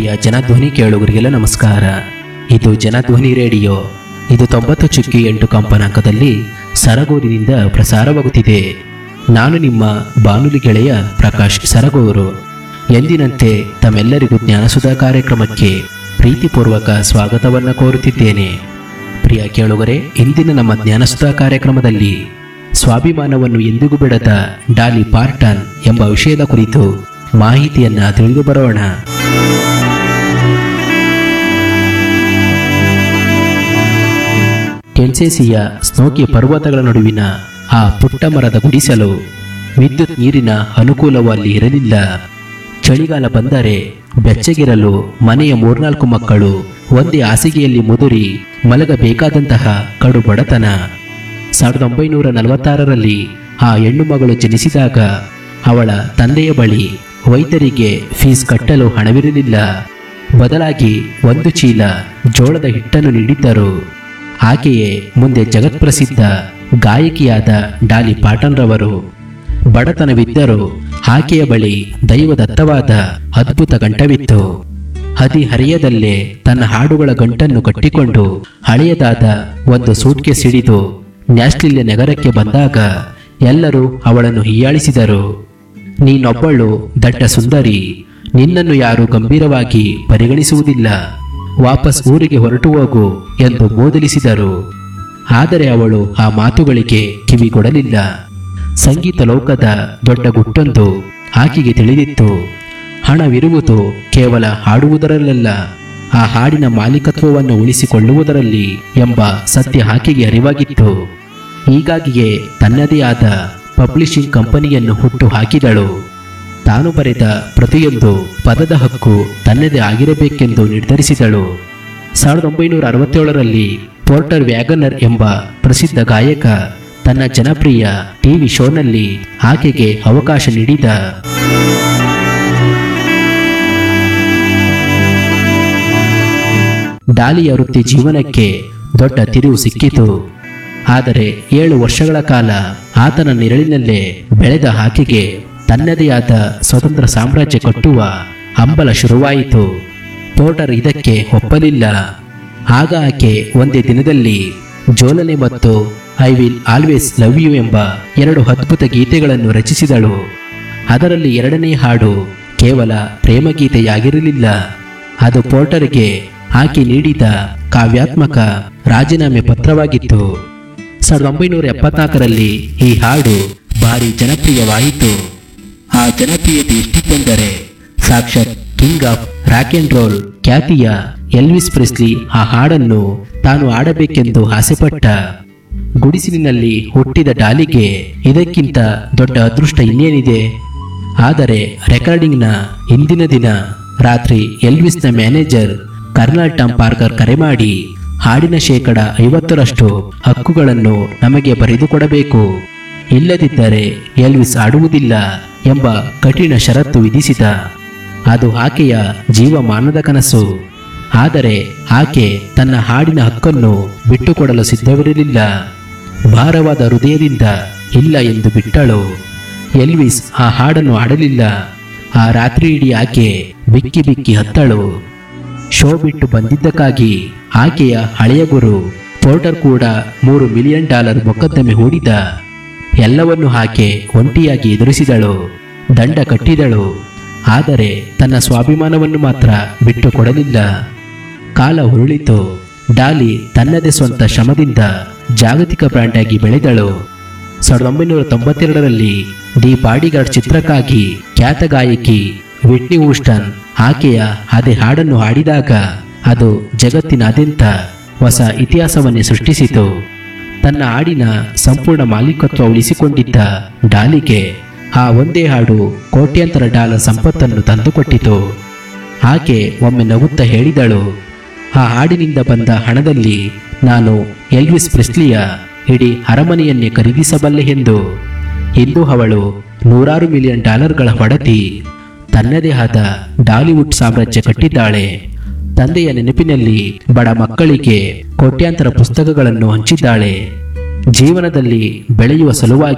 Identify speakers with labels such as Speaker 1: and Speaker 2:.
Speaker 1: ಪ್ರಿಯ ಜನಧ್ವನಿ ಕೇಳುಗರಿಗೆಲ್ಲ ನಮಸ್ಕಾರ ಇದು ಜನಧ್ವನಿ ರೇಡಿಯೋ ಇದು ತೊಂಬತ್ತು ಚುಕ್ಕಿ ಎಂಟು ಕಂಪನಾಂಕದಲ್ಲಿ ಸರಗೂರಿನಿಂದ ಪ್ರಸಾರವಾಗುತ್ತಿದೆ ನಾನು ನಿಮ್ಮ ಬಾನುಲಿ ಗೆಳೆಯ ಪ್ರಕಾಶ್ ಸರಗೂರು ಎಂದಿನಂತೆ ತಮ್ಮೆಲ್ಲರಿಗೂ ಜ್ಞಾನಸುಧಾ ಕಾರ್ಯಕ್ರಮಕ್ಕೆ ಪ್ರೀತಿಪೂರ್ವಕ ಸ್ವಾಗತವನ್ನು ಕೋರುತ್ತಿದ್ದೇನೆ ಪ್ರಿಯ ಕೇಳುಗರೆ ಇಂದಿನ ನಮ್ಮ ಜ್ಞಾನಸುಧಾ ಕಾರ್ಯಕ್ರಮದಲ್ಲಿ ಸ್ವಾಭಿಮಾನವನ್ನು ಎಂದಿಗೂ ಬಿಡದ ಡಾಲಿ ಪಾರ್ಟನ್ ಎಂಬ ವಿಷಯದ ಕುರಿತು ಮಾಹಿತಿಯನ್ನ ತಿಳಿದು ಬರೋಣ ಕೆನ್ಸೇಸಿಯ ಸ್ನೋಕಿ ಪರ್ವತಗಳ ನಡುವಿನ ಆ ಪುಟ್ಟ ಮರದ ಗುಡಿಸಲು ವಿದ್ಯುತ್ ನೀರಿನ ಅನುಕೂಲವೂ ಅಲ್ಲಿ ಇರಲಿಲ್ಲ ಚಳಿಗಾಲ ಬಂದರೆ ಬೆಚ್ಚಗಿರಲು ಮನೆಯ ಮೂರ್ನಾಲ್ಕು ಮಕ್ಕಳು ಒಂದೇ ಹಾಸಿಗೆಯಲ್ಲಿ ಮುದುರಿ ಮಲಗಬೇಕಾದಂತಹ ಕಡು ಬಡತನ ಸಾವಿರದ ಒಂಬೈನೂರ ನಲವತ್ತಾರರಲ್ಲಿ ಆ ಹೆಣ್ಣು ಮಗಳು ಜನಿಸಿದಾಗ ಅವಳ ತಂದೆಯ ಬಳಿ ವೈದ್ಯರಿಗೆ ಫೀಸ್ ಕಟ್ಟಲು ಹಣವಿರಲಿಲ್ಲ ಬದಲಾಗಿ ಒಂದು ಚೀಲ ಜೋಳದ ಹಿಟ್ಟನ್ನು ನೀಡಿದ್ದರು ಆಕೆಯೇ ಮುಂದೆ ಜಗತ್ಪ್ರಸಿದ್ಧ ಗಾಯಕಿಯಾದ ಡಾಲಿ ಪಾಟನ್ರವರು ಬಡತನವಿದ್ದರೂ ಆಕೆಯ ಬಳಿ ದೈವದತ್ತವಾದ ಅದ್ಭುತ ಗಂಟವಿತ್ತು ಹದಿಹರಿಯದಲ್ಲೇ ತನ್ನ ಹಾಡುಗಳ ಗಂಟನ್ನು ಕಟ್ಟಿಕೊಂಡು ಹಳೆಯದಾದ ಒಂದು ಸೂಟ್ಗೆ ಸಿಡಿದು ನ್ಯಾಸ್ಲಿಲ್ಯ ನಗರಕ್ಕೆ ಬಂದಾಗ ಎಲ್ಲರೂ ಅವಳನ್ನು ಹೀಯಾಳಿಸಿದರು ನೀನೊಬ್ಬಳು ದಟ್ಟ ಸುಂದರಿ ನಿನ್ನನ್ನು ಯಾರು ಗಂಭೀರವಾಗಿ ಪರಿಗಣಿಸುವುದಿಲ್ಲ ವಾಪಸ್ ಊರಿಗೆ ಹೊರಟು ಹೋಗು ಎಂದು ಬೋಧಲಿಸಿದರು ಆದರೆ ಅವಳು ಆ ಮಾತುಗಳಿಗೆ ಕಿವಿಗೊಡಲಿಲ್ಲ ಸಂಗೀತ ಲೋಕದ ದೊಡ್ಡ ಗುಟ್ಟೊಂದು ಆಕೆಗೆ ತಿಳಿದಿತ್ತು ಹಣವಿರುವುದು ಕೇವಲ ಹಾಡುವುದರಲ್ಲ ಆ ಹಾಡಿನ ಮಾಲೀಕತ್ವವನ್ನು ಉಳಿಸಿಕೊಳ್ಳುವುದರಲ್ಲಿ ಎಂಬ ಸತ್ಯ ಆಕೆಗೆ ಅರಿವಾಗಿತ್ತು ಹೀಗಾಗಿಯೇ ತನ್ನದೇ ಆದ ಪಬ್ಲಿಷಿಂಗ್ ಕಂಪನಿಯನ್ನು ಹುಟ್ಟು ಹಾಕಿದಳು ತಾನು ಬರೆದ ಪ್ರತಿಯೊಂದು ಪದದ ಹಕ್ಕು ತನ್ನದೇ ಆಗಿರಬೇಕೆಂದು ನಿರ್ಧರಿಸಿದಳು ಸಾವಿರದ ಒಂಬೈನೂರ ಅರವತ್ತೇಳರಲ್ಲಿ ಪೋರ್ಟರ್ ವ್ಯಾಗನರ್ ಎಂಬ ಪ್ರಸಿದ್ಧ ಗಾಯಕ ತನ್ನ ಜನಪ್ರಿಯ ಟಿವಿ ಶೋನಲ್ಲಿ ಆಕೆಗೆ ಅವಕಾಶ ನೀಡಿದ ಡಾಲಿಯ ವೃತ್ತಿ ಜೀವನಕ್ಕೆ ದೊಡ್ಡ ತಿರುವು ಸಿಕ್ಕಿತು ಆದರೆ ಏಳು ವರ್ಷಗಳ ಕಾಲ ಆತನ ನೆರಳಿನಲ್ಲೇ ಬೆಳೆದ ಆಕೆಗೆ ತನ್ನದೇ ಆದ ಸ್ವತಂತ್ರ ಸಾಮ್ರಾಜ್ಯ ಕಟ್ಟುವ ಹಂಬಲ ಶುರುವಾಯಿತು ಪೋರ್ಟರ್ ಇದಕ್ಕೆ ಒಪ್ಪಲಿಲ್ಲ ಆಗ ಆಕೆ ಒಂದೇ ದಿನದಲ್ಲಿ ಜೋಲನೆ ಮತ್ತು I will always love you ಎಂಬ ಎರಡು ಅದ್ಭುತ ಗೀತೆಗಳನ್ನು ರಚಿಸಿದಳು ಅದರಲ್ಲಿ ಎರಡನೇ ಹಾಡು ಕೇವಲ ಪ್ರೇಮಗೀತೆಯಾಗಿರಲಿಲ್ಲ ಅದು ಪೋರ್ಟರ್ಗೆ ಆಕೆ ನೀಡಿದ ಕಾವ್ಯಾತ್ಮಕ ರಾಜೀನಾಮೆ ಪತ್ರವಾಗಿತ್ತು ಸಾವಿರದ ಒಂಬೈನೂರ ಎಪ್ಪತ್ನಾಲ್ಕರಲ್ಲಿ ಈ ಹಾಡು ಭಾರಿ ಜನಪ್ರಿಯವಾಯಿತು ಆ ಜನಪ್ರಿಯತೆ ಎಷ್ಟಿತ್ತೆಂದರೆ ಸಾಕ್ಷಾತ್ king of rock and roll ಖ್ಯಾತಿಯ ಎಲ್ವಿಸ್ ಪ್ರೆಸ್ಲಿ ಆ ಹಾಡನ್ನು ತಾನು ಆಡಬೇಕೆಂದು ಆಸೆಪಟ್ಟ ಗುಡಿಸಿಲಿನಲ್ಲಿ ಹುಟ್ಟಿದ ಡಾಲಿಗೆ ಇದಕ್ಕಿಂತ ದೊಡ್ಡ ಅದೃಷ್ಟ ಇನ್ನೇನಿದೆ ಆದರೆ ರೆಕಾರ್ಡಿಂಗ್ನ ಹಿಂದಿನ ದಿನ ರಾತ್ರಿ ಎಲ್ವಿಸ್ನ ಮ್ಯಾನೇಜರ್ ಕರ್ನಲ್ ಟಾಮ್ ಪಾರ್ಕರ್ ಕರೆ ಮಾಡಿ ಹಾಡಿನ ಶೇಕಡ ಐವತ್ತರಷ್ಟು ಹಕ್ಕುಗಳನ್ನು ನಮಗೆ ಬರೆದುಕೊಡಬೇಕು ಇಲ್ಲದಿದ್ದರೆ ಎಲ್ವಿಸ್ ಆಡುವುದಿಲ್ಲ ಎಂಬ ಕಠಿಣ ಷರತ್ತು ವಿಧಿಸಿದ ಅದು ಆಕೆಯ ಜೀವಮಾನದ ಕನಸು ಆದರೆ ಆಕೆ ತನ್ನ ಹಾಡಿನ ಹಕ್ಕನ್ನು ಬಿಟ್ಟುಕೊಡಲು ಸಿದ್ಧವಿರಲಿಲ್ಲ ಭಾರವಾದ ಹೃದಯದಿಂದ ಇಲ್ಲ ಎಂದು ಬಿಟ್ಟಳು ಎಲ್ವಿಸ್ ಆ ಹಾಡನ್ನು ಆಡಲಿಲ್ಲ ಆ ರಾತ್ರಿ ಇಡೀ ಆಕೆ ಬಿಕ್ಕಿ ಬಿಕ್ಕಿ ಹತ್ತಳು ಶೋ ಬಿಟ್ಟು ಬಂದಿದ್ದಕ್ಕಾಗಿ ಆಕೆಯ ಹಳೆಯ ಗುರು ಪೋರ್ಟರ್ ಕೂಡ ಮೂರು ಮಿಲಿಯನ್ ಡಾಲರ್ ಮೊಕದ್ದಮೆ ಹೂಡಿದ ಎಲ್ಲವನ್ನು ಆಕೆ ಒಂಟಿಯಾಗಿ ಎದುರಿಸಿದಳು ದಂಡ ಕಟ್ಟಿದಳು ಆದರೆ ತನ್ನ ಸ್ವಾಭಿಮಾನವನ್ನು ಮಾತ್ರ ಬಿಟ್ಟು ಕೊಡಲಿಲ್ಲ ಕಾಲ ಉರುಳಿತು ಡಾಲಿ ತನ್ನದೇ ಸ್ವಂತ ಶ್ರಮದಿಂದ ಜಾಗತಿಕ ಬ್ರ್ಯಾಂಡ್ ಆಗಿ ಬೆಳೆದಳು ಸಾವಿರದ ಒಂಬೈನೂರ ತೊಂಬತ್ತೆರಡರಲ್ಲಿ ದಿ ಬಾಡಿಗಾರ್ಡ್ ಚಿತ್ರಕ್ಕಾಗಿ ಖ್ಯಾತ ಗಾಯಕಿ ವಿಟ್ನಿ ಊಸ್ಟನ್ ಆಕೆಯ ಅದೇ ಹಾಡನ್ನು ಹಾಡಿದಾಗ ಅದು ಜಗತ್ತಿನಾದ್ಯಂತ ಹೊಸ ಇತಿಹಾಸವನ್ನೇ ಸೃಷ್ಟಿಸಿತು ತನ್ನ ಹಾಡಿನ ಸಂಪೂರ್ಣ ಮಾಲೀಕತ್ವ ಉಳಿಸಿಕೊಂಡಿದ್ದ ಡಾಲಿಗೆ ಆ ಒಂದೇ ಹಾಡು ಕೋಟ್ಯಾಂತರ ಡಾಲರ್ ಸಂಪತ್ತನ್ನು ತಂದುಕೊಟ್ಟಿತು ಆಕೆ ಒಮ್ಮೆ ನಗುತ್ತಾ ಹೇಳಿದಳು ಆ ಹಾಡಿನಿಂದ ಬಂದ ಹಣದಲ್ಲಿ ನಾನು ಎಲ್ವಿಸ್ ಪ್ರೆಸ್ಲಿಯ ಇಡೀ ಅರಮನೆಯನ್ನೇ ಖರೀದಿಸಬಲ್ಲೆ ಎಂದು ಇಂದು ಅವಳು ನೂರಾರು ಮಿಲಿಯನ್ ಡಾಲರ್ಗಳ ಹೊಡತಿ ತನ್ನದೇ ಆದ ಡಾಲಿವುಡ್ ಸಾಮ್ರಾಜ್ಯ ಕಟ್ಟಿದ್ದಾಳೆ ತಂದೆಯ ನೆನಪಿನಲ್ಲಿ ಬಡ ಮಕ್ಕಳಿಗೆ ಕೋಟ್ಯಾಂತರ ಪುಸ್ತಕಗಳನ್ನು ಹಂಚಿದ್ದಾಳೆ ಜೀವನದಲ್ಲಿ ಬೆಳೆಯುವ ಸಲುವಾಗಿ